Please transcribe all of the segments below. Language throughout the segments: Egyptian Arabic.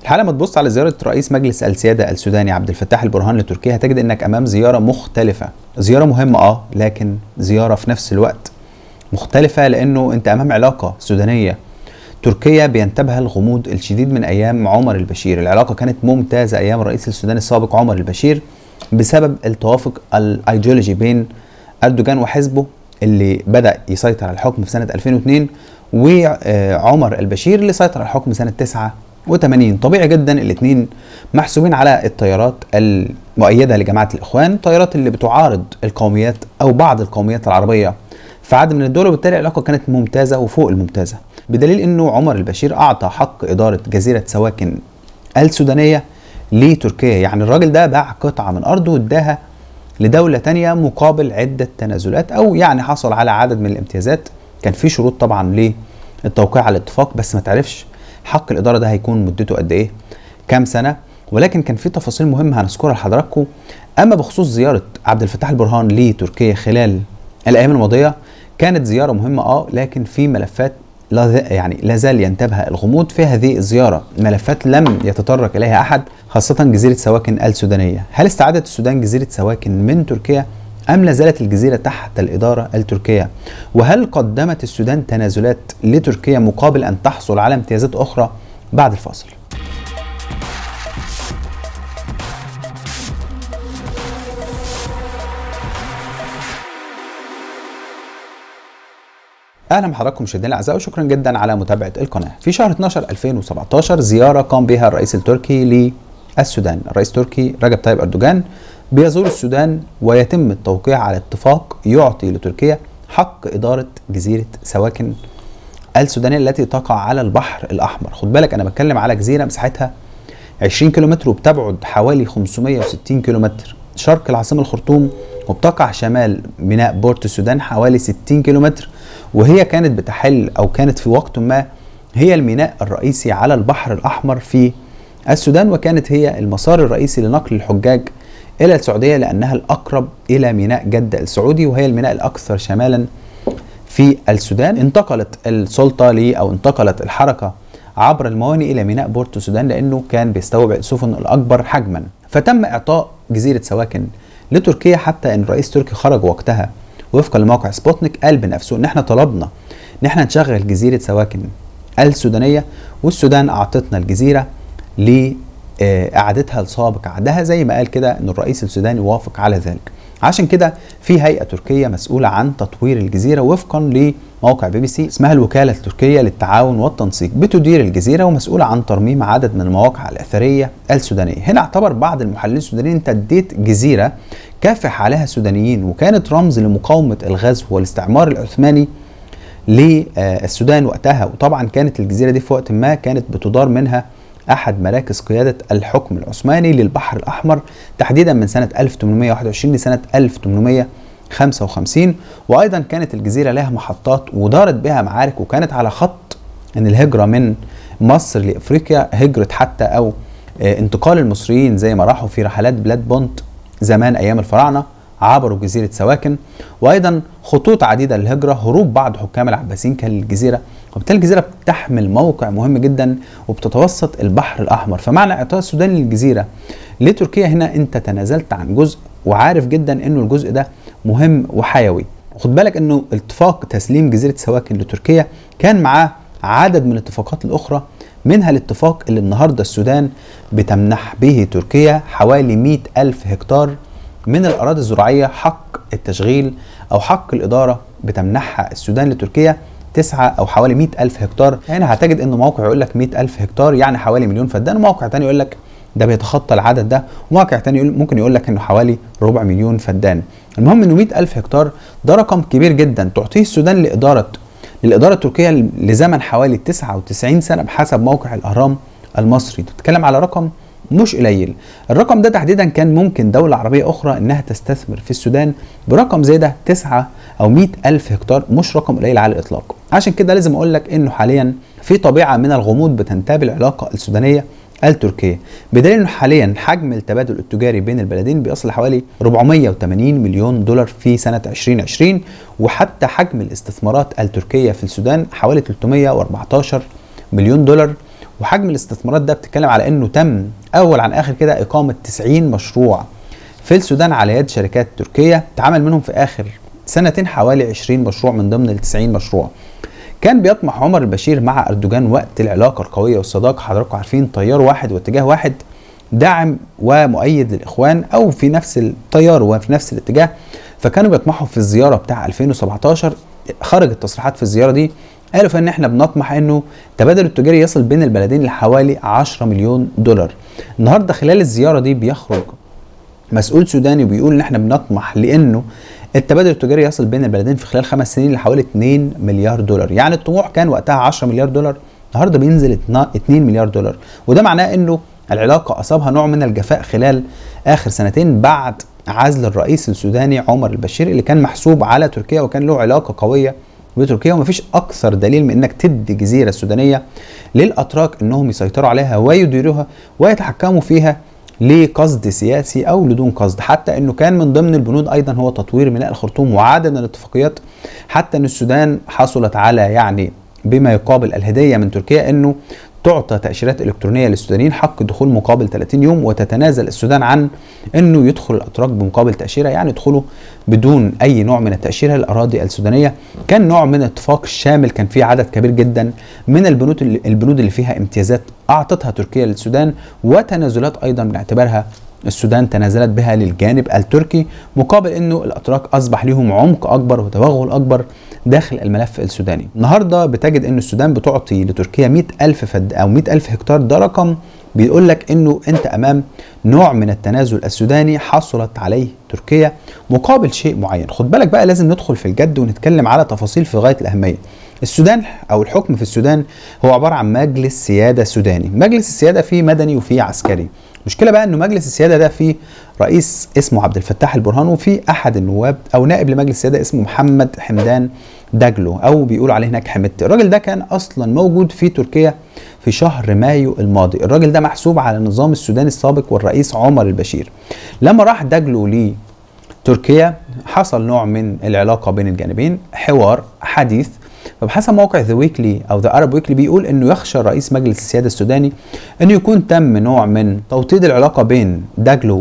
الحقيقه لما تبص على زياره رئيس مجلس السياده السوداني عبد الفتاح البرهان لتركيا هتجد انك امام زياره مختلفه زياره مهمه اه لكن زياره في نفس الوقت مختلفه لانه انت امام علاقه سودانيه تركيا بينتابها الغموض الشديد من ايام عمر البشير العلاقه كانت ممتازه ايام الرئيس السوداني السابق عمر البشير بسبب التوافق الايديولوجي بين اردوغان وحزبه اللي بدا يسيطر على الحكم في سنه 2002 وعمر البشير اللي سيطر على الحكم سنه 89 طبيعي جدا الاثنين محسوبين على التيارات المؤيده لجماعه الاخوان التيارات اللي بتعارض القوميات او بعض القوميات العربيه في عدد من الدول وبالتالي العلاقه كانت ممتازه وفوق الممتازه بدليل انه عمر البشير اعطى حق اداره جزيره سواكن السودانيه لتركيا يعني الراجل ده باع قطعه من ارضه واداها لدوله تانية مقابل عده تنازلات او يعني حصل على عدد من الامتيازات كان في شروط طبعا للتوقيع على الاتفاق بس ما تعرفش حق الاداره ده هيكون مدته قد ايه كام سنه ولكن كان في تفاصيل مهمه هنذكرها لحضراتكم اما بخصوص زياره عبد الفتاح البرهان لتركيا خلال الايام الماضيه كانت زياره مهمه اه لكن في ملفات لا يعني لا زال ينتابها الغموض في هذه الزياره ملفات لم يتطرق اليها احد خاصه جزيره سواكن السودانيه هل استعادت السودان جزيره سواكن من تركيا أم لا زالت الجزيرة تحت الإدارة التركية؟ وهل قدمت السودان تنازلات لتركيا مقابل أن تحصل على امتيازات أخرى بعد الفاصل؟ اهلا بحضراتكم مشاهدينا الاعزاء وشكرا جدا على متابعه القناه. في شهر 12 2017 زياره قام بها الرئيس التركي للسودان، الرئيس التركي رجب طيب اردوغان بيزور السودان ويتم التوقيع على اتفاق يعطي لتركيا حق إدارة جزيرة سواكن السودانية التي تقع على البحر الأحمر خد بالك أنا بتكلم على جزيرة مساحتها 20 كيلومتر وبتبعد حوالي 560 كيلومتر شرق العاصمة الخرطوم وبتقع شمال ميناء بورت السودان حوالي 60 كيلومتر وهي كانت بتحل أو كانت في وقت ما هي الميناء الرئيسي على البحر الأحمر في السودان وكانت هي المسار الرئيسي لنقل الحجاج الى السعوديه لانها الاقرب الى ميناء جده السعودي وهي الميناء الاكثر شمالا في السودان انتقلت السلطه لي او انتقلت الحركه عبر الموانئ الى ميناء بورتو السودان لانه كان بيستوعب السفن الاكبر حجما فتم اعطاء جزيره سواكن لتركيا حتى ان الرئيس التركي خرج وقتها وفقا لموقع سبوتنيك قال بنفسه ان احنا طلبنا ان احنا نشغل جزيره سواكن السودانيه والسودان اعطتنا الجزيره ل اعادتها لسابق عهدها زي ما قال كده ان الرئيس السوداني وافق على ذلك عشان كده في هيئه تركيه مسؤوله عن تطوير الجزيره وفقا لموقع بي بي سي اسمها الوكاله التركيه للتعاون والتنسيق بتدير الجزيره ومسؤوله عن ترميم عدد من المواقع الاثريه السودانيه هنا اعتبر بعض المحللين السودانيين انت اديت جزيره كافح عليها السودانيين وكانت رمز لمقاومه الغزو والاستعمار العثماني للسودان وقتها وطبعا كانت الجزيره دي في وقت ما كانت بتدار منها احد مراكز قياده الحكم العثماني للبحر الاحمر تحديدا من سنه 1821 لسنه 1855 وايضا كانت الجزيره لها محطات ودارت بها معارك وكانت على خط ان الهجره من مصر لافريقيا هجره حتى او انتقال المصريين زي ما راحوا في رحلات بلاد بونت زمان ايام الفراعنه عبروا جزيره سواكن وايضا خطوط عديده للهجره هروب بعض حكام العباسيين كان للجزيره وبالتالي الجزيره بتحمل موقع مهم جدا وبتتوسط البحر الاحمر فمعنى اعطاء السودان للجزيره لتركيا هنا انت تنازلت عن جزء وعارف جدا انه الجزء ده مهم وحيوي خد بالك انه اتفاق تسليم جزيره سواكن لتركيا كان معاه عدد من الاتفاقات الاخرى منها الاتفاق اللي النهارده السودان بتمنح به تركيا حوالي 100 ألف هكتار من الأراضي الزراعية حق التشغيل أو حق الإدارة بتمنحها السودان لتركيا تسعة أو حوالي 100 ألف هكتار هنا هتجد إن موقع يقول لك 100 ألف هكتار يعني حوالي مليون فدان وموقع تاني يقول لك ده بيتخطى العدد ده وموقع تاني يقول ممكن يقول لك إنه حوالي ربع مليون فدان المهم إنه 100 ألف هكتار ده رقم كبير جدا تعطيه السودان لإدارة للإدارة التركية لزمن حوالي 99 سنة بحسب موقع الأهرام المصري تتكلم على رقم مش قليل الرقم ده تحديدا كان ممكن دولة عربية أخرى إنها تستثمر في السودان برقم زي ده 9 أو 100 ألف هكتار مش رقم قليل على الإطلاق عشان كده لازم أقول لك إنه حاليا في طبيعة من الغموض بتنتاب العلاقة السودانية التركية بدليل انه حاليا حجم التبادل التجاري بين البلدين بيصل حوالي 480 مليون دولار في سنة 2020 وحتى حجم الاستثمارات التركية في السودان حوالي 314 مليون دولار وحجم الاستثمارات ده بتتكلم على انه تم اول عن اخر كده اقامه 90 مشروع في السودان على يد شركات تركيه اتعمل منهم في اخر سنتين حوالي 20 مشروع من ضمن ال 90 مشروع كان بيطمح عمر البشير مع اردوغان وقت العلاقه القويه والصداقه حضراتكم عارفين تيار واحد واتجاه واحد داعم ومؤيد للاخوان او في نفس التيار وفي نفس الاتجاه فكانوا بيطمحوا في الزياره بتاع 2017 خرجت تصريحات في الزياره دي قالوا فان احنا بنطمح انه التبادل التجاري يصل بين البلدين لحوالي 10 مليون دولار النهارده خلال الزياره دي بيخرج مسؤول سوداني بيقول ان احنا بنطمح لانه التبادل التجاري يصل بين البلدين في خلال خمس سنين لحوالي 2 مليار دولار يعني الطموح كان وقتها 10 مليار دولار النهارده بينزل 2 مليار دولار وده معناه انه العلاقه اصابها نوع من الجفاء خلال اخر سنتين بعد عزل الرئيس السوداني عمر البشير اللي كان محسوب على تركيا وكان له علاقه قويه بتركيا ومفيش اكثر دليل من انك تدي جزيره سودانيه للاتراك انهم يسيطروا عليها ويديروها ويتحكموا فيها لقصد سياسي او لدون قصد حتى انه كان من ضمن البنود ايضا هو تطوير ميناء الخرطوم وعدد من الاتفاقيات حتى ان السودان حصلت على يعني بما يقابل الهديه من تركيا انه تعطى تأشيرات إلكترونية للسودانيين حق دخول مقابل 30 يوم وتتنازل السودان عن أنه يدخل الأتراك بمقابل تأشيرة يعني يدخلوا بدون أي نوع من التأشيرة للأراضي السودانية كان نوع من اتفاق شامل كان فيه عدد كبير جدا من البنود اللي, البنود اللي فيها امتيازات أعطتها تركيا للسودان وتنازلات أيضا بنعتبرها السودان تنازلت بها للجانب التركي مقابل انه الاتراك اصبح لهم عمق اكبر وتوغل اكبر داخل الملف السوداني النهارده بتجد ان السودان بتعطي لتركيا 100 الف فد او 100 الف هكتار ده رقم بيقول لك انه انت امام نوع من التنازل السوداني حصلت عليه تركيا مقابل شيء معين خد بالك بقى لازم ندخل في الجد ونتكلم على تفاصيل في غايه الاهميه السودان او الحكم في السودان هو عباره عن مجلس سياده سوداني مجلس السياده فيه مدني وفيه عسكري المشكله بقى انه مجلس السياده ده فيه رئيس اسمه عبد الفتاح البرهان وفي احد النواب او نائب لمجلس السياده اسمه محمد حمدان داجلو او بيقولوا عليه هناك حمدتي الراجل ده كان اصلا موجود في تركيا في شهر مايو الماضي الراجل ده محسوب على النظام السوداني السابق والرئيس عمر البشير لما راح داجلو ليه تركيا حصل نوع من العلاقة بين الجانبين حوار حديث فبحسب موقع ذا ويكلي او ذا ارب ويكلي بيقول انه يخشى رئيس مجلس السياده السوداني انه يكون تم نوع من توطيد العلاقه بين داجلو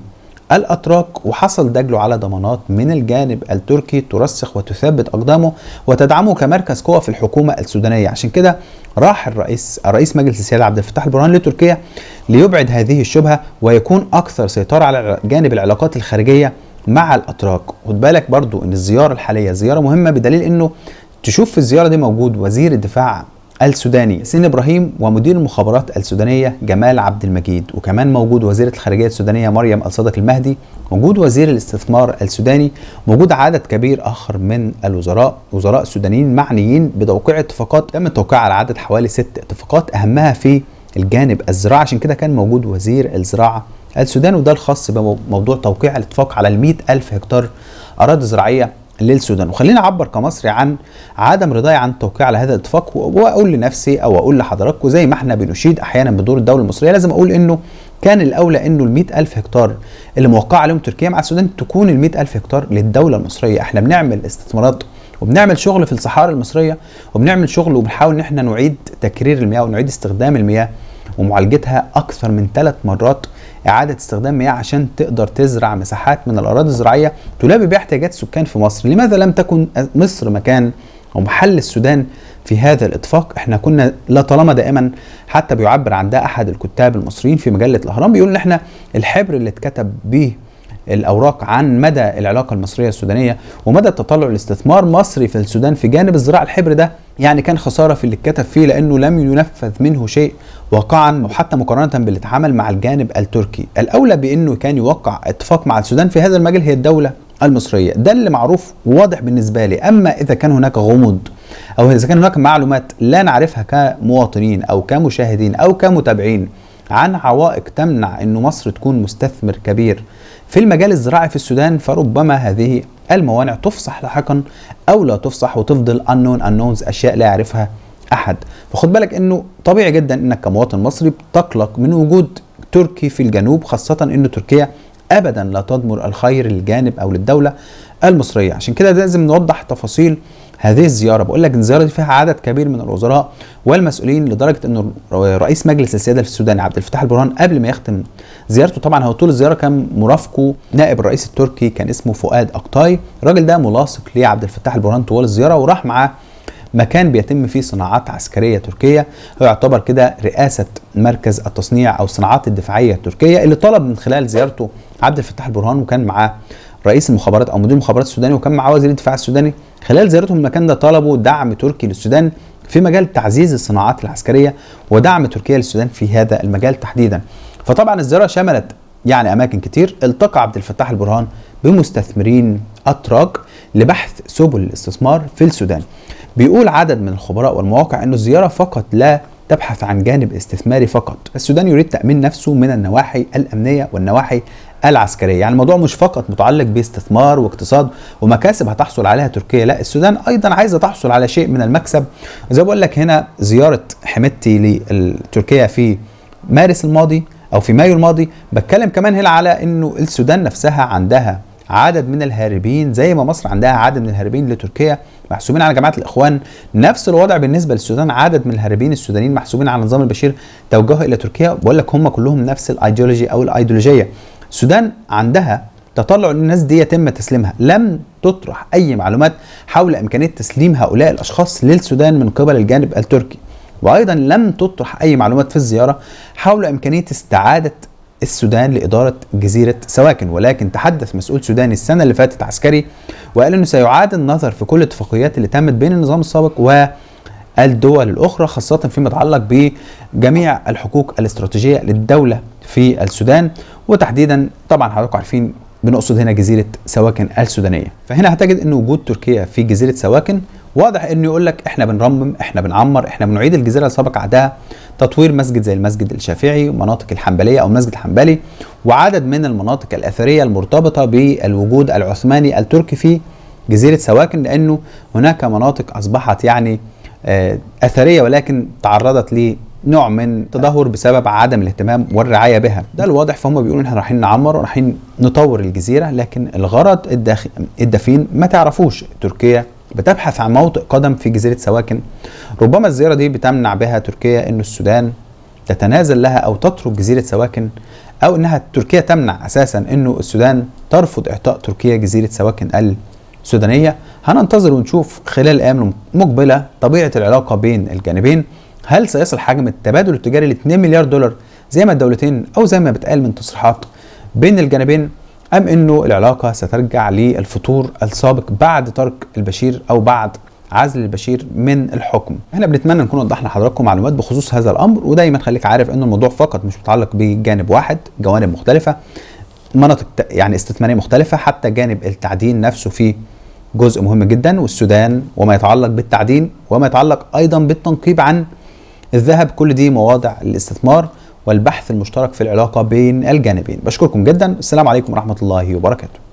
والاتراك وحصل داجلو على ضمانات من الجانب التركي ترسخ وتثبت اقدامه وتدعمه كمركز قوه في الحكومه السودانيه عشان كده راح الرئيس الرئيس مجلس السياده عبد الفتاح البرهان لتركيا ليبعد هذه الشبهه ويكون اكثر سيطره على جانب العلاقات الخارجيه مع الاتراك خد بالك برضو ان الزياره الحاليه زياره مهمه بدليل انه تشوف في الزياره دي موجود وزير الدفاع السوداني ياسين ابراهيم ومدير المخابرات السودانيه جمال عبد المجيد وكمان موجود وزيره الخارجيه السودانيه مريم الصدق المهدي موجود وزير الاستثمار السوداني موجود عدد كبير اخر من الوزراء وزراء سودانيين معنيين بتوقيع اتفاقات تم التوقيع على عدد حوالي ست اتفاقات اهمها في الجانب الزراعي عشان كده كان موجود وزير الزراعه السودان وده الخاص بموضوع توقيع الاتفاق على ال ألف هكتار أراضي زراعية للسودان وخليني اعبر كمصري عن عدم رضاي عن التوقيع على هذا الاتفاق واقول لنفسي او اقول لحضراتكم زي ما احنا بنشيد احيانا بدور الدوله المصريه لازم اقول انه كان الاولى انه ال ألف هكتار اللي موقعه عليهم تركيا مع السودان تكون ال ألف هكتار للدوله المصريه احنا بنعمل استثمارات وبنعمل شغل في الصحاري المصريه وبنعمل شغل وبنحاول ان احنا نعيد تكرير المياه ونعيد استخدام المياه ومعالجتها اكثر من ثلاث مرات اعاده استخدام مياه عشان تقدر تزرع مساحات من الاراضي الزراعيه تلبي بها احتياجات السكان في مصر لماذا لم تكن مصر مكان او محل السودان في هذا الاتفاق احنا كنا لطالما دائما حتى بيعبر عن ده احد الكتاب المصريين في مجله الاهرام بيقول ان احنا الحبر اللي اتكتب به الاوراق عن مدى العلاقه المصريه السودانيه ومدى تطلع الاستثمار مصري في السودان في جانب الزراعه الحبر ده يعني كان خساره في اللي اتكتب فيه لانه لم ينفذ منه شيء واقعا وحتى مقارنه باللي اتعمل مع الجانب التركي الاولى بانه كان يوقع اتفاق مع السودان في هذا المجال هي الدوله المصريه ده اللي معروف واضح بالنسبه لي اما اذا كان هناك غموض او اذا كان هناك معلومات لا نعرفها كمواطنين او كمشاهدين او كمتابعين عن عوائق تمنع أن مصر تكون مستثمر كبير في المجال الزراعي في السودان فربما هذه الموانع تفصح لاحقا أو لا تفصح وتفضل unknown unknowns أشياء لا يعرفها أحد فخد بالك أنه طبيعي جدا أنك كمواطن مصري بتقلق من وجود تركي في الجنوب خاصة أن تركيا ابدا لا تضمر الخير للجانب او للدوله المصريه عشان كده لازم نوضح تفاصيل هذه الزياره بقول لك الزياره دي فيها عدد كبير من الوزراء والمسؤولين لدرجه انه رئيس مجلس السياده في السودان عبد الفتاح البرهان قبل ما يختم زيارته طبعا هو طول الزياره كان مرافقه نائب الرئيس التركي كان اسمه فؤاد اقطاي الراجل ده ملاصق لعبد الفتاح البرهان طوال الزياره وراح معاه مكان بيتم فيه صناعات عسكريه تركيه هو يعتبر كده رئاسه مركز التصنيع او الصناعات الدفاعيه التركيه اللي طلب من خلال زيارته عبد الفتاح البرهان وكان معاه رئيس المخابرات او مدير المخابرات السوداني وكان معاه وزير الدفاع السوداني خلال زيارتهم المكان ده طلبوا دعم تركي للسودان في مجال تعزيز الصناعات العسكريه ودعم تركيا للسودان في هذا المجال تحديدا فطبعا الزياره شملت يعني اماكن كتير التقى عبد الفتاح البرهان بمستثمرين اتراك لبحث سبل الاستثمار في السودان بيقول عدد من الخبراء والمواقع أن الزيارة فقط لا تبحث عن جانب استثماري فقط السودان يريد تأمين نفسه من النواحي الأمنية والنواحي العسكرية يعني الموضوع مش فقط متعلق باستثمار واقتصاد ومكاسب هتحصل عليها تركيا لا السودان أيضا عايزة تحصل على شيء من المكسب زي بقول لك هنا زيارة حمدتي لتركيا في مارس الماضي أو في مايو الماضي بتكلم كمان هنا على أنه السودان نفسها عندها عدد من الهاربين زي ما مصر عندها عدد من الهاربين لتركيا محسوبين على جماعه الاخوان نفس الوضع بالنسبه للسودان عدد من الهاربين السودانيين محسوبين على نظام البشير توجهوا الى تركيا بقول لك هم كلهم نفس الايديولوجي او الايديولوجيه السودان عندها تطلع ان الناس دي يتم تسليمها لم تطرح اي معلومات حول امكانيه تسليم هؤلاء الاشخاص للسودان من قبل الجانب التركي وايضا لم تطرح اي معلومات في الزياره حول امكانيه استعاده السودان لإدارة جزيرة سواكن ولكن تحدث مسؤول سوداني السنة اللي فاتت عسكري وقال أنه سيعاد النظر في كل الاتفاقيات اللي تمت بين النظام السابق والدول الأخرى خاصة فيما يتعلق بجميع الحقوق الاستراتيجية للدولة في السودان وتحديدا طبعا حضراتكم عارفين بنقصد هنا جزيرة سواكن السودانية فهنا هتجد أن وجود تركيا في جزيرة سواكن واضح انه يقول لك احنا بنرمم احنا بنعمر احنا بنعيد الجزيره اللي سبق عهدها تطوير مسجد زي المسجد الشافعي ومناطق الحنبليه او المسجد الحنبلي وعدد من المناطق الاثريه المرتبطه بالوجود العثماني التركي في جزيره سواكن لانه هناك مناطق اصبحت يعني اثريه ولكن تعرضت ل نوع من تدهور بسبب عدم الاهتمام والرعايه بها ده الواضح فهم بيقولوا احنا رايحين نعمر ورايحين نطور الجزيره لكن الغرض الداخل الدفين ما تعرفوش تركيا بتبحث عن موطئ قدم في جزيرة سواكن ربما الزيارة دي بتمنع بها تركيا أن السودان تتنازل لها أو تترك جزيرة سواكن أو أنها تركيا تمنع أساسا أنه السودان ترفض إعطاء تركيا جزيرة سواكن السودانية هننتظر ونشوف خلال الأيام المقبلة طبيعة العلاقة بين الجانبين هل سيصل حجم التبادل التجاري ل 2 مليار دولار زي ما الدولتين أو زي ما بتقال من تصريحات بين الجانبين أم أنه العلاقة سترجع للفطور السابق بعد ترك البشير أو بعد عزل البشير من الحكم احنا بنتمنى نكون وضحنا لحضراتكم معلومات بخصوص هذا الامر ودايما خليك عارف ان الموضوع فقط مش متعلق بجانب واحد جوانب مختلفه مناطق يعني استثماريه مختلفه حتى جانب التعدين نفسه فيه جزء مهم جدا والسودان وما يتعلق بالتعدين وما يتعلق ايضا بالتنقيب عن الذهب كل دي مواضع الاستثمار والبحث المشترك في العلاقه بين الجانبين بشكركم جدا السلام عليكم ورحمه الله وبركاته